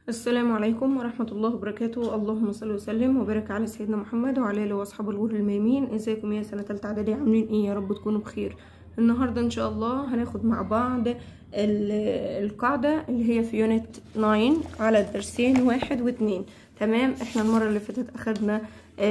السلام عليكم ورحمة الله وبركاته اللهم صل وسلم وبارك على سيدنا محمد وعلى آله وأصحابه الغر الميمين ازيكم يا سنة تالتة إعدادي عاملين ايه يا رب تكونوا بخير النهاردة ان شاء الله هناخد مع بعض ال- القاعدة اللي هي في يونت 9 على الدرسين واحد واتنين تمام احنا المرة اللي فاتت اخدنا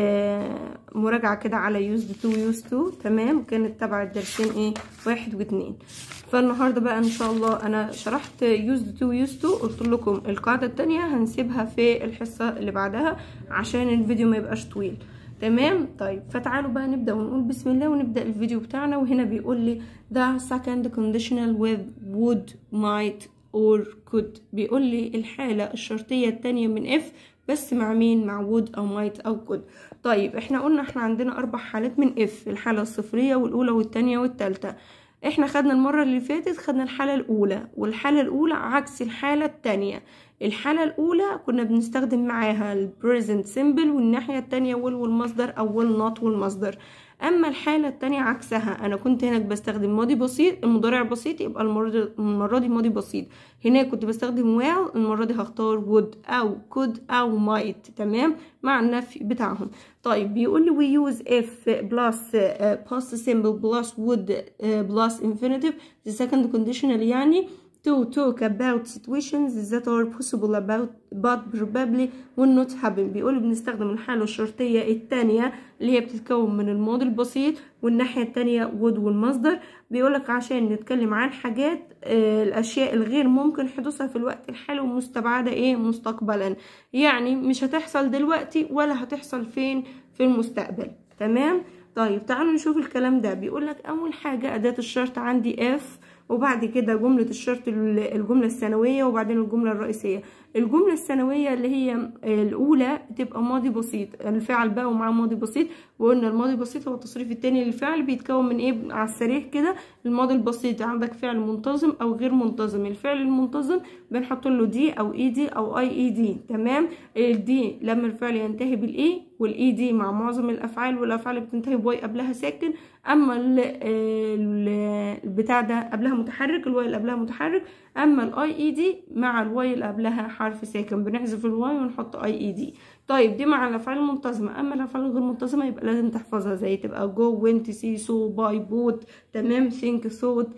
آه مراجعة كده على used to used to تمام كانت تبع الدرسين ايه واحد واتنين فالنهارده بقى ان شاء الله انا شرحت used to used to قلت لكم القاعده التانية هنسيبها في الحصه اللي بعدها عشان الفيديو ما يبقاش طويل تمام طيب فتعالوا بقى نبدا ونقول بسم الله ونبدا الفيديو بتاعنا وهنا بيقول لي the second conditional with would might or could بيقول لي الحاله الشرطيه التانية من if بس مع مين مع would او might او could طيب احنا قلنا احنا عندنا اربع حالات من if الحاله الصفريه والاولى والتانية والتالتة احنا خدنا المرة اللي فاتت خدنا الحالة الأولى والحالة الأولى عكس الحالة التانية الحالة الأولى كنا بنستخدم معاها ال present simple والناحية التانية will والمصدر أو will not والمصدر أما الحالة التانية عكسها أنا كنت هناك بستخدم ماضي بسيط المضارع بسيط يبقى المرة المرة دي ماضي بسيط هناك كنت بستخدم will المرة دي هختار would أو could أو might تمام مع النفي بتاعهم طيب بيقول لي we use if plus uh, past simple plus would uh, plus infinitive the second conditional يعني to talk about situations that are possible about but probably will not happen بيقول بنستخدم الحالة الشرطية التانية اللي هي بتتكون من الماضي البسيط والناحية التانية would والمصدر بيقولك عشان نتكلم عن حاجات آه الأشياء الغير ممكن حدوثها في الوقت الحالي ومستبعدة ايه مستقبلا يعني مش هتحصل دلوقتي ولا هتحصل فين في المستقبل تمام طيب تعالوا نشوف الكلام ده بيقولك أول حاجة أداة الشرط عندي if وبعد كده جملة الشرط الجملة الثانوية وبعدين الجملة الرئيسية الجملة الثانوية اللي هي الأولى بتبقى ماضي بسيط الفعل بقى ومعاه ماضي بسيط وقلنا الماضي البسيط هو التصريف التاني للفعل بيتكون من ايه على السريع كده الماضي البسيط عندك فعل منتظم أو غير منتظم الفعل المنتظم بنحط له دي أو اي دي أو اي اي دي تمام الدي لما الفعل ينتهي بالاي والاي دي مع معظم الأفعال والأفعال بتنتهي بواي قبلها ساكن أما البتاع ده قبلها متحرك الواي اللي قبلها متحرك اما الاي اي دي مع الواي اللي قبلها حرف ساكن بنحذف الواي ونحط اي اي دي طيب دي مع الافعال المنتظمه اما الافعال الغير منتظمه يبقى لازم تحفظها زي تبقى جو وينت سي سو باي بوت تمام ثينك ثوت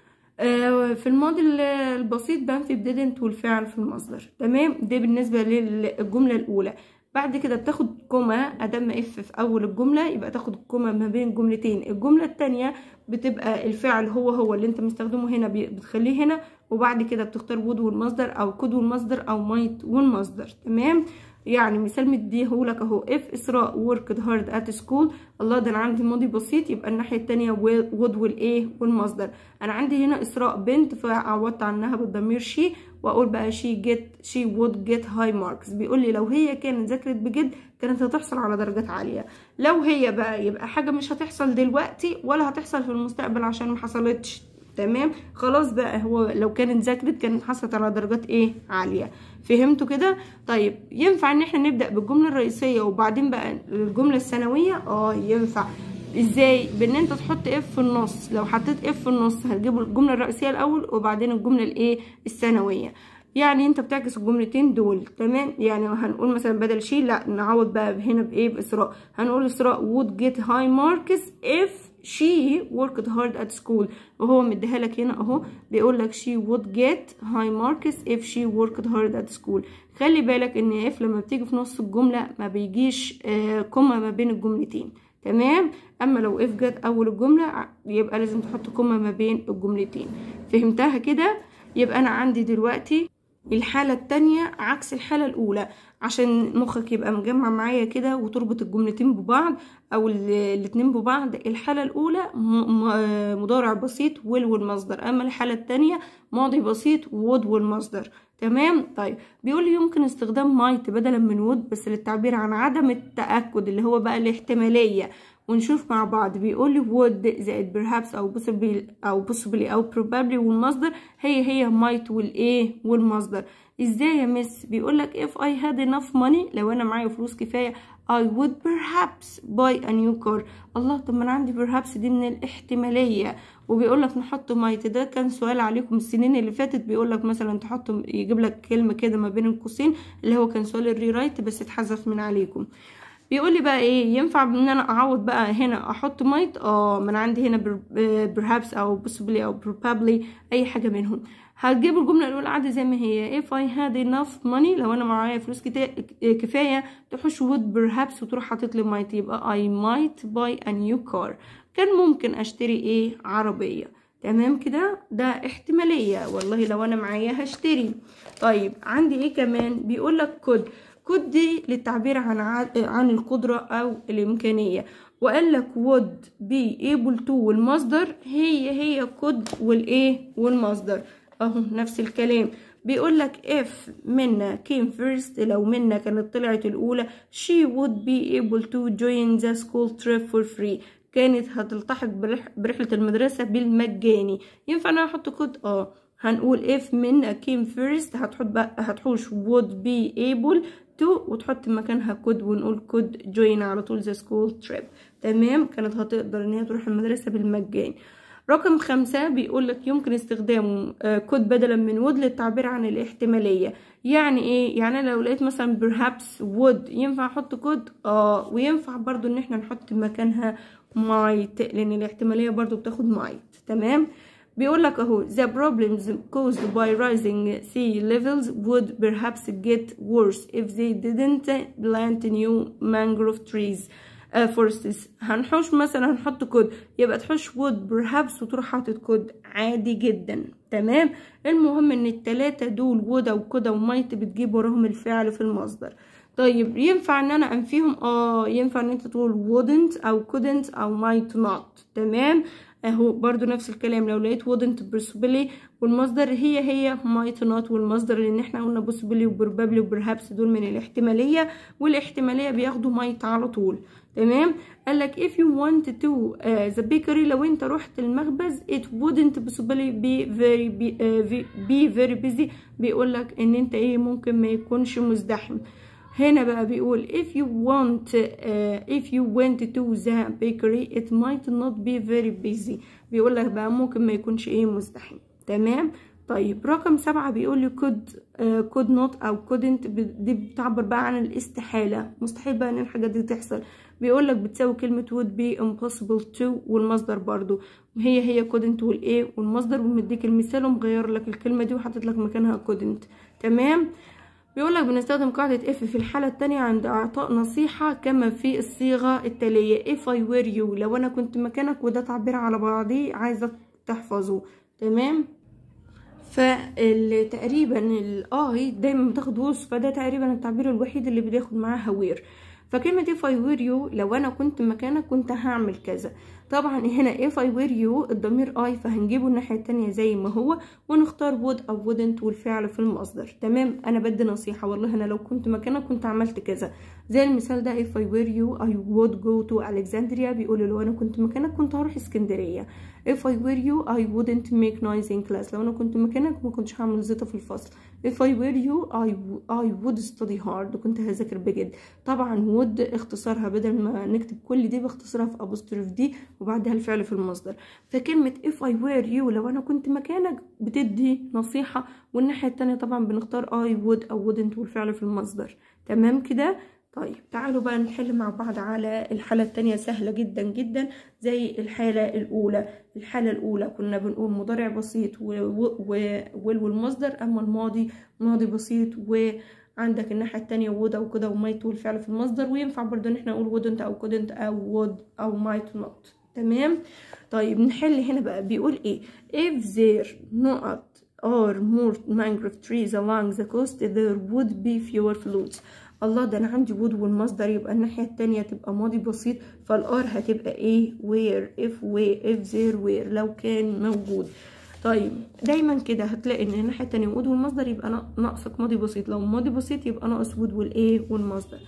آه في الماضي البسيط بنفي بديدنت والفعل في المصدر تمام ده بالنسبه للجمله الاولى بعد كده بتاخد كوما ادام اف في اول الجمله يبقى تاخد كوما ما بين جملتين الجمله الثانيه بتبقى الفعل هو هو اللي انت مستخدمه هنا بتخليه هنا وبعد كده بتختار وود والمصدر او كود والمصدر او مايت والمصدر تمام يعني مثال مديهولك اهو اف اسراء worked hard at school الله ده انا عندي ماضي بسيط يبقى الناحيه التانية وود والايه والمصدر انا عندي هنا اسراء بنت فعوضت عنها بالضمير شي واقول بقى شي جيت شي وود جيت هاي ماركس بيقول لي لو هي كانت ذاكرت بجد كانت هتحصل على درجات عاليه لو هي بقى يبقى حاجه مش هتحصل دلوقتي ولا هتحصل في المستقبل عشان ما حصلتش تمام خلاص بقى هو لو كانت ذاكرت كانت حصلت على درجات ايه عاليه فهمتوا كده طيب ينفع ان احنا نبدا بالجمله الرئيسيه وبعدين بقى الجمله الثانويه اه ينفع ازاي بان انت تحط اف في النص لو حطيت اف في النص هتجيب الجمله الرئيسيه الاول وبعدين الجمله الايه الثانويه يعني انت بتعكس الجملتين دول تمام يعني هنقول مثلا بدل شي لا نعوض بقى هنا بايه باسراء هنقول اسراء would get high marks if she worked hard at school وهو مديها لك هنا اهو بيقول لك she would get high marks if she worked hard at school خلي بالك ان if لما بتيجي في نص الجمله ما بيجيش آه كوما ما بين الجملتين تمام اما لو if جت اول الجمله يبقى لازم تحط كوما ما بين الجملتين فهمتها كده يبقى انا عندي دلوقتي الحالة التانية عكس الحالة الأولى عشان مخك يبقى مجمع معايا كده وتربط الجملتين ببعض أو الاتنين ببعض الحالة الأولى مضارع بسيط will والمصدر أما الحالة التانية ماضي بسيط would والمصدر تمام طيب بيقول لي يمكن استخدام might بدلا من would بس للتعبير عن عدم التأكد اللي هو بقى الاحتمالية ونشوف مع بعض بيقول لي would زائد perhaps او possibly او possibly او probably والمصدر هي هي might والايه والمصدر ازاي يا مس بيقول لك if I had enough money لو انا معايا فلوس كفايه I would perhaps buy a new car الله طب ما انا عندي perhaps دي من الاحتماليه وبيقول لك نحط might ده كان سؤال عليكم السنين اللي فاتت بيقول لك مثلا تحط يجيب لك كلمه كده ما بين القوسين اللي هو كان سؤال الريرايت بس اتحذف من عليكم بيقول لي بقى ايه ينفع ان انا اعوض بقى هنا احط مايت اه ما انا عندي هنا perhaps او possibly او probably اي حاجه منهم هتجيب الجمله الاولى عادي زي ما هي if I had enough money لو انا معايا فلوس كفايه تحوش would perhaps وتروح حاطط لي might يبقى I might buy a new car كان ممكن اشتري ايه عربيه تمام كده ده احتماليه والله لو انا معايا هشتري طيب عندي ايه كمان بيقول لك could could دي للتعبير عن عن القدرة أو الإمكانية وقال لك would be able to والمصدر هي هي could والإيه والمصدر أهو نفس الكلام بيقول لك if منا came first لو منا كانت طلعت الأولى she would be able to join the school trip for free كانت هتلتحق برحلة المدرسة بالمجاني ينفع أنا أحط كود اه هنقول if منا came first هتحط بقى هتحوش would be able to وتحط مكانها كود ونقول كود join على طول the school trip تمام كانت هتقدر ان هي تروح المدرسة بالمجان رقم خمسة بيقول لك يمكن استخدام كود بدلا من would للتعبير عن الاحتمالية يعني ايه يعني لو لقيت مثلا perhaps would ينفع احط كود اه وينفع برضو ان احنا نحط مكانها might لان الاحتمالية برضو بتاخد might تمام بيقول لك اهو the problems caused by rising sea levels would perhaps get worse if they didn't plant new mangrove trees uh, forests هنحوش مثلا هنحط كود يبقى تحوش would perhaps وتروح حاطط كود عادي جدا تمام المهم ان التلاتة دول would او كود او might بتجيب وراهم الفعل في المصدر طيب ينفع ان انا انفيهم اه ينفع ان انت تقول wouldn't او couldn't او might not تمام اهو برضو نفس الكلام لو لقيت wouldn't possibly والمصدر هي هي might not والمصدر لان احنا قلنا possibly و probably و perhaps دول من الاحتمالية والاحتمالية بياخدوا might على طول تمام قالك if you want to uh, the bakery لو انت رحت المخبز it wouldn't possibly be very be, uh, be very busy بيقولك ان انت ايه ممكن ما يكونش مزدحم هنا بقى بيقول if you want uh, if you went to the bakery it might not be very busy بيقول لك بقى ممكن ما يكونش ايه مزدحم تمام طيب رقم سبعة بيقول لي could uh, could not أو couldn't دي بتعبر بقى عن الاستحالة مستحيل بقى إن الحاجات دي تحصل بيقول لك بتساوي كلمة would be impossible to والمصدر برضو هي هي couldn't والإيه والمصدر ومديك المثال ومغير لك الكلمة دي وحاطط لك مكانها couldn't تمام بيقول لك بنستخدم قاعدة if في الحالة التانية عند إعطاء نصيحة كما في الصيغة التالية if I were you لو أنا كنت مكانك وده تعبير على بعضيه عايزك تحفظه تمام فتقريبا الاي دايما بتاخد وصف فده تقريبا التعبير الوحيد اللي بياخد معاه وير فكلمة if I were you لو أنا كنت مكانك كنت هعمل كذا طبعا هنا if I were you الضمير I فهنجيبه الناحية التانية زي ما هو ونختار would أو wouldn't والفعل في المصدر تمام أنا بدي نصيحة والله أنا لو كنت مكانك كنت عملت كذا زي المثال ده if I were you I would go to Alexandria بيقول لو أنا كنت مكانك كنت هروح اسكندرية if I were you I wouldn't make noise in class لو أنا كنت مكانك ما كنتش هعمل زيطة في الفصل if I were you I, I would study hard كنت هذاكر بجد طبعا would اختصارها بدل ما نكتب كل دي باختصارها في apostrophe دي وبعدها الفعل في المصدر فكلمة if I were you لو أنا كنت مكانك بتدي نصيحة والناحية التانية طبعا بنختار I would أو wouldn't والفعل في المصدر تمام كده طيب تعالوا بقى نحل مع بعض على الحالة التانية سهلة جدا جدا زي الحالة الأولى الحالة الأولى كنا بنقول مضارع بسيط وال والمصدر أما الماضي ماضي بسيط وعندك الناحية التانية would أو كده ومايت والفعل في المصدر وينفع برضو إن احنا نقول wouldn't أو couldn't أو would أو might not تمام طيب نحل هنا بقى بيقول ايه if there not are more mangrove trees along the coast there would be fewer floods الله ده انا عندي would والمصدر يبقى الناحية التانية تبقى ماضي بسيط فالار هتبقى ايه where if where if there were لو كان موجود طيب دايما كده هتلاقي ان الناحية التانية would والمصدر يبقى ناقصك ماضي بسيط لو ماضي بسيط يبقى ناقص would والايه والمصدر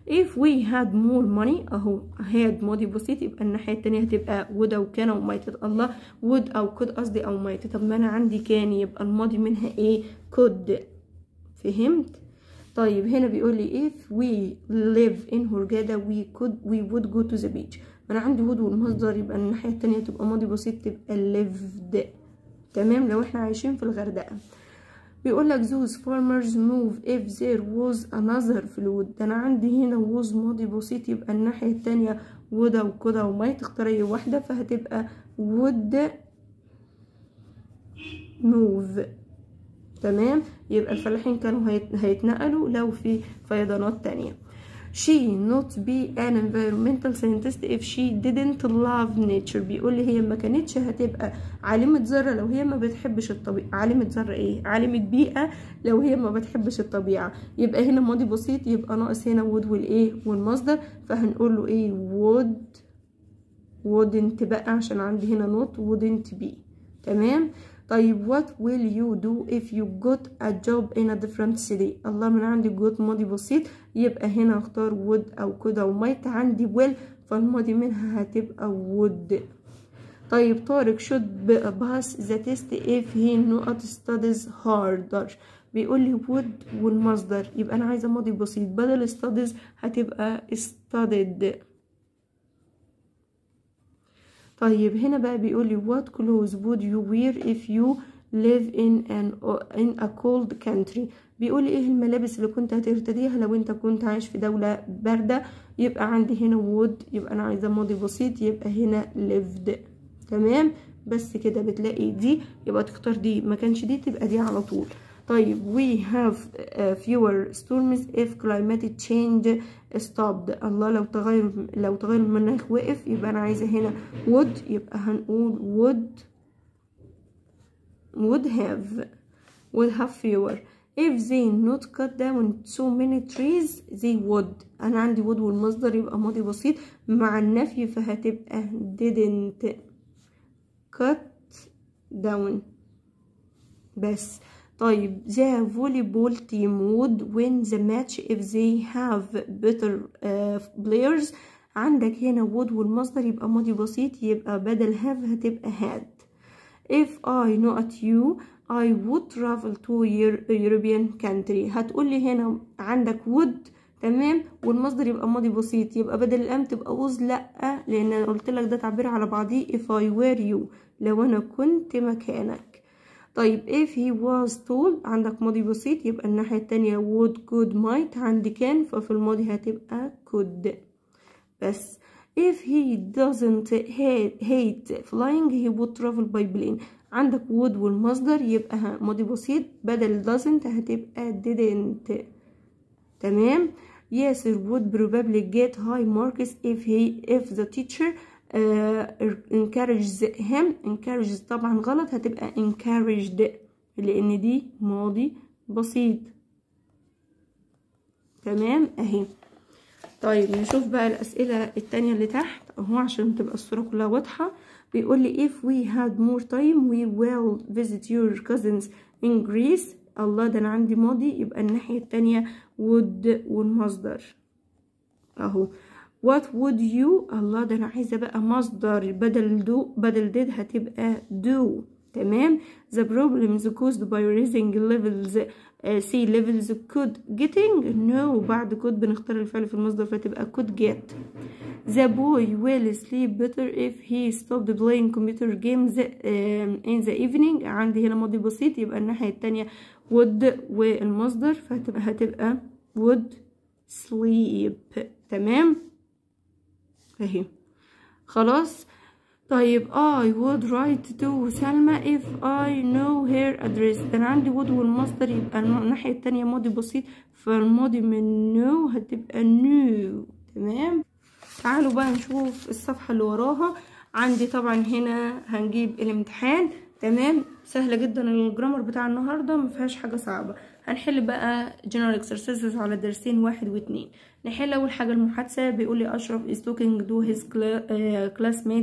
if we had more money اهو had ماضي بسيط يبقى الناحية التانية هتبقى would او كان او might الله would او could قصدي او might طب ما انا عندي كان يبقى الماضي منها ايه could فهمت طيب هنا بيقول لي if we live in هرجادة we could we would go to the beach انا عندي would والمصدر يبقى الناحية التانية تبقى ماضي بسيط تبقى lived تمام لو احنا عايشين في الغردقة بيقول لك those farmers move if there was another flood ده انا عندي هنا was ماضي بسيط يبقى الناحية التانية would او could او might تختار اي واحدة فهتبقى would move تمام يبقى الفلاحين كانوا هيتنقلوا لو في فيضانات تانية she not be an environmental scientist if she didn't love nature بيقول لي هي ما كانتش هتبقى عالمة ذرة لو هي ما بتحبش الطبيعة عالمة ذرة ايه عالمة بيئة لو هي ما بتحبش الطبيعة يبقى هنا ماضي بسيط يبقى ناقص هنا would والايه والمصدر فهنقول له ايه would wouldn't بقى عشان عندي هنا not wouldn't be تمام طيب what will you do if you got a job in a different city الله من عندي got ماضي بسيط يبقى هنا اختار would او could او might عندي will فالماضي منها هتبقى would طيب طارق should pass the test if he not studies harder بيقول لي would والمصدر يبقى انا عايزه ماضي بسيط بدل studies هتبقى studied طيب هنا بقى بيقول لي what clothes would you wear if you live in an in a cold country بيقول لي ايه الملابس اللي كنت هترتديها لو انت كنت عايش في دولة باردة يبقى عندي هنا would يبقى انا عايزة ماضي بسيط يبقى هنا lived تمام بس كده بتلاقي دي يبقى تختار دي ما كانش دي تبقى دي على طول طيب we have uh, fewer storms if climate change stopped الله لو تغير لو تغير المناخ وقف يبقى انا عايزه هنا would يبقى هنقول would would have would have fewer if they not cut down so many trees they would انا عندي would والمصدر يبقى ماضي بسيط مع النفي فهتبقى didn't cut down بس طيب the volleyball team would win the match if they have better uh, players عندك هنا would والمصدر يبقى ماضي بسيط يبقى بدل have هتبقى had if I not you I would travel to European country هتقولي هنا عندك would تمام والمصدر يبقى ماضي بسيط يبقى بدل الام تبقى وز لا لان انا قلت لك ده تعبير على بعضيه if I were you لو انا كنت مكانك طيب if he was told عندك ماضي بسيط يبقى الناحية التانية would could might عندي كان ففي الماضي هتبقى could بس if he doesn't hate flying he would travel by plane عندك would والمصدر يبقى ماضي بسيط بدل doesn't هتبقى didn't تمام ياسر would probably get high marks if he if the teacher uh, encourages him encourages طبعا غلط هتبقى encouraged لان دي ماضي بسيط تمام اهي طيب نشوف بقى الاسئله التانية اللي تحت اهو عشان تبقى الصوره كلها واضحه بيقول لي if we had more time we will visit your cousins in Greece الله ده انا عندي ماضي يبقى الناحيه التانية would والمصدر اهو what would you الله ده انا عايزه بقى مصدر بدل do بدل did هتبقى do تمام the problems caused by raising levels uh, sea levels could getting no بعد could بنختار الفعل في المصدر فتبقى could get the boy will sleep better if he stopped playing computer games um, in the evening عندي هنا ماضي بسيط يبقى الناحية التانية would والمصدر فهتبقى هتبقى would sleep تمام اهي خلاص طيب I would write to سلمى if I know her address انا عندي would والمصدر يبقى الناحية التانية ماضي بسيط فالماضي من know هتبقى new تمام تعالوا بقى نشوف الصفحة اللي وراها عندي طبعا هنا هنجيب الامتحان تمام سهلة جدا الجرامر بتاع النهاردة مفيهاش حاجة صعبة هنحل بقى general exercises على درسين واحد واتنين نحل أول حاجة المحادثة بيقول لي أشرف is talking to his classmate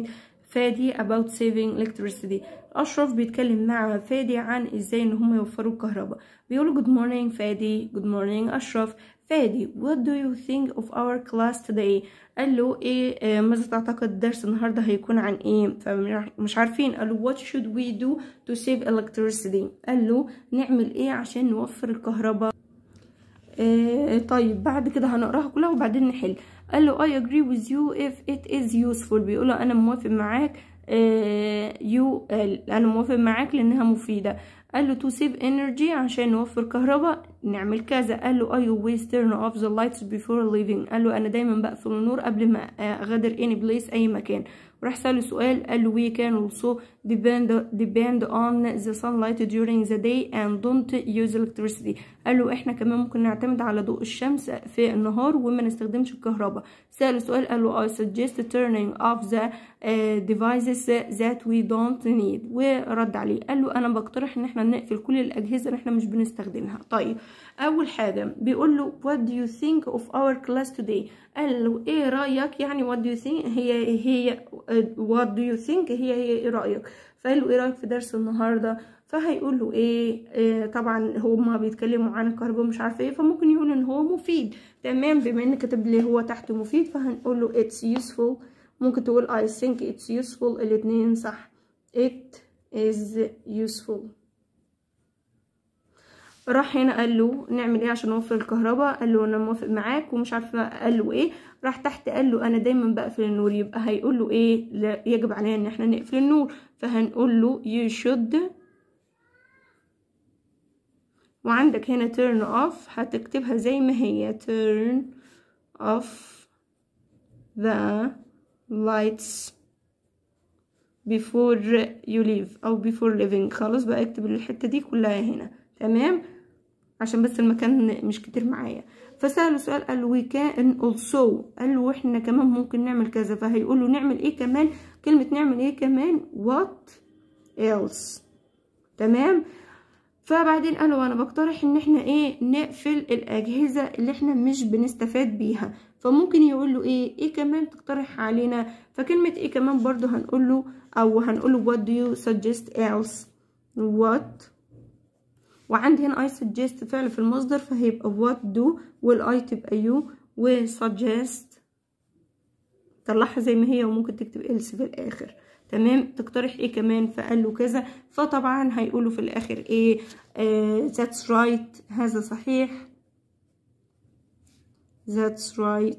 فادي about saving electricity أشرف بيتكلم مع فادي عن ازاي ان هم يوفروا الكهرباء بيقولوا good morning فادي good morning أشرف فادي what do you think of our class today قال له ايه آه ماذا تعتقد الدرس النهارده هيكون عن ايه فمش عارفين قالوا what should we do to save electricity قال له نعمل ايه عشان نوفر الكهرباء آه طيب بعد كده هنقراها كلها وبعدين نحل قال له I agree with you if it is useful بيقول له انا موافق معاك آه you انا موافق معاك لانها مفيده قال له to save energy عشان نوفر كهرباء نعمل كذا قال له I always turn off the lights before leaving قال له أنا دايما بقفل النور قبل ما أغادر any place أي مكان وراح سأله سؤال قال له we can also depend, depend on the sunlight during the day and don't use electricity قال له احنا كمان ممكن نعتمد على ضوء الشمس في النهار وما نستخدمش الكهرباء سأله سؤال قال له I suggest turning off the uh, devices that we don't need ورد عليه قال له انا بقترح ان احنا نقفل كل الاجهزه اللي احنا مش بنستخدمها طيب اول حاجه بيقول له what do you think of our class today قال له ايه رايك يعني what do you think هي هي what do you think هي هي ايه رايك فقال له ايه رايك في درس النهارده فهيقول له إيه, ايه طبعا هما بيتكلموا عن الكهرباء مش عارفه ايه فممكن يقول ان هو مفيد تمام بما ان كاتب لي هو تحت مفيد فهنقول له it's useful ممكن تقول I think it's useful الاتنين صح it is useful راح هنا قال له نعمل ايه عشان نوفر الكهرباء قال له انا موافق معاك ومش عارفه قال له ايه راح تحت قال له انا دايما بقفل النور يبقى هيقول له ايه لا يجب علينا ان احنا نقفل النور فهنقول له you should وعندك هنا turn off هتكتبها زي ما هي turn off the lights before you leave او before leaving خلاص بقى اكتب الحته دي كلها هنا تمام عشان بس المكان مش كتير معايا فسأله سؤال قال له we can also قال له احنا كمان ممكن نعمل كذا فهيقول له نعمل ايه كمان كلمة نعمل ايه كمان what else تمام فبعدين قالوا انا بقترح ان احنا ايه نقفل الاجهزة اللي احنا مش بنستفاد بيها فممكن يقول له ايه ايه كمان تقترح علينا فكلمة ايه كمان برضو هنقول له او هنقول له what do you suggest else what وعندي هنا I suggest فعل في المصدر فهيبقى what do والI تبقى you و suggest طلعها زي ما هي وممكن تكتب else في الآخر تمام تقترح ايه كمان فقال له كذا فطبعا هيقولوا في الآخر ايه آه that's right هذا صحيح that's right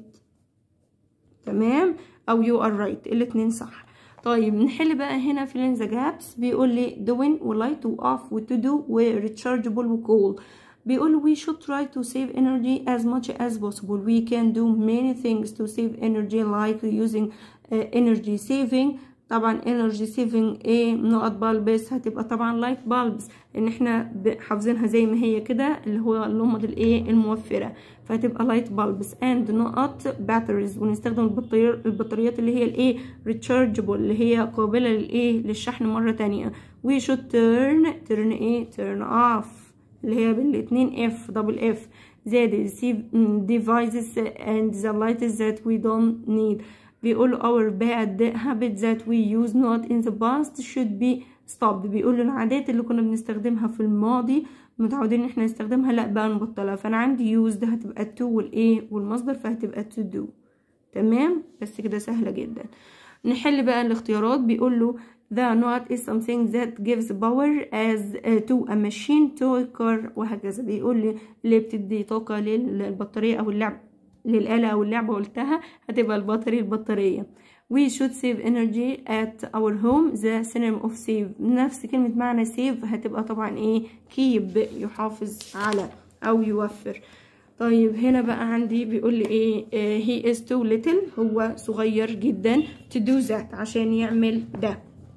تمام أو you are right الاتنين صح طيب نحل بقى هنا fill in the gaps بيقول لي doing و light و off و to do و rechargeable و cool بيقول we should try to save energy as much as possible we can do many things to save energy like using uh, energy saving طبعا energy saving ايه نقط bulbs هتبقى طبعا light bulbs ان احنا حافظينها زي ما هي كده اللي هو اللمض الايه الموفره فهتبقى light bulbs and نقط batteries ونستخدم البطاريات البطاريات اللي هي الايه rechargeable اللي هي قابله للايه للشحن مره تانية we should turn turn ايه turn off اللي هي بالاتنين f double f زائد devices and the lights that we don't need بيقولوا our bad habits that we use not in the past should be stopped بيقولوا العادات اللي كنا بنستخدمها في الماضي متعودين ان احنا نستخدمها لا بقى نبطلها فانا عندي use ده هتبقى to والايه والمصدر فهتبقى to do تمام بس كده سهلة جدا نحل بقى الاختيارات بيقول له the not is something that gives power as uh, to a machine to a car وهكذا بيقول لي اللي بتدي طاقة للبطارية او اللعب للآلة أو اللعبة قلتها هتبقى البطارية البطارية we should save energy at our home the synonym of save نفس كلمة معنى save هتبقى طبعا ايه keep يحافظ على أو يوفر طيب هنا بقى عندي بيقول لي ايه uh, he is too little هو صغير جدا to do that عشان يعمل ده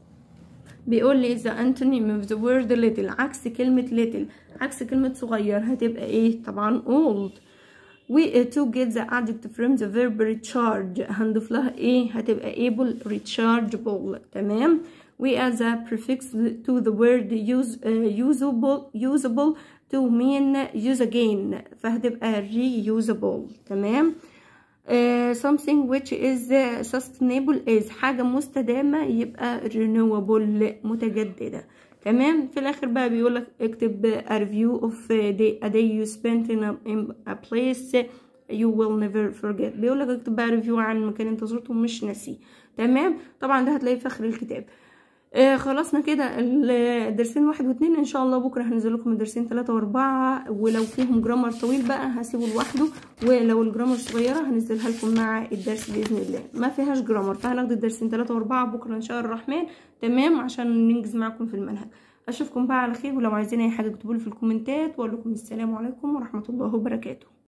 بيقول لي the antonym of the word little عكس كلمة little عكس كلمة صغير هتبقى ايه طبعا old we to get the adjective from the verb recharge هنضيف لها ايه هتبقى able rechargeable تمام we add the prefix to the word use uh, usable usable to mean use again فهتبقى reusable تمام uh, something which is sustainable is حاجة مستدامة يبقى renewable متجددة تمام في الاخر بقى بيقولك اكتب a review of day, a day you spent in a, in a place you will never forget بيقولك اكتب بقى ريفيو عن مكان انت زرته مش ناسيه تمام طبعا ده هتلاقيه في اخر الكتاب آه خلصنا كده الدرسين واحد واتنين ان شاء الله بكره هنزل لكم الدرسين تلاتة واربعة ولو فيهم جرامر طويل بقى هسيبه لوحده ولو الجرامر صغيرة هنزلها لكم مع الدرس باذن الله ما فيهاش جرامر فهناخد الدرسين تلاتة واربعة بكره ان شاء الرحمن تمام عشان ننجز معاكم في المنهج اشوفكم بقى على خير ولو عايزين اي حاجه اكتبوا لي في الكومنتات واقول لكم السلام عليكم ورحمه الله وبركاته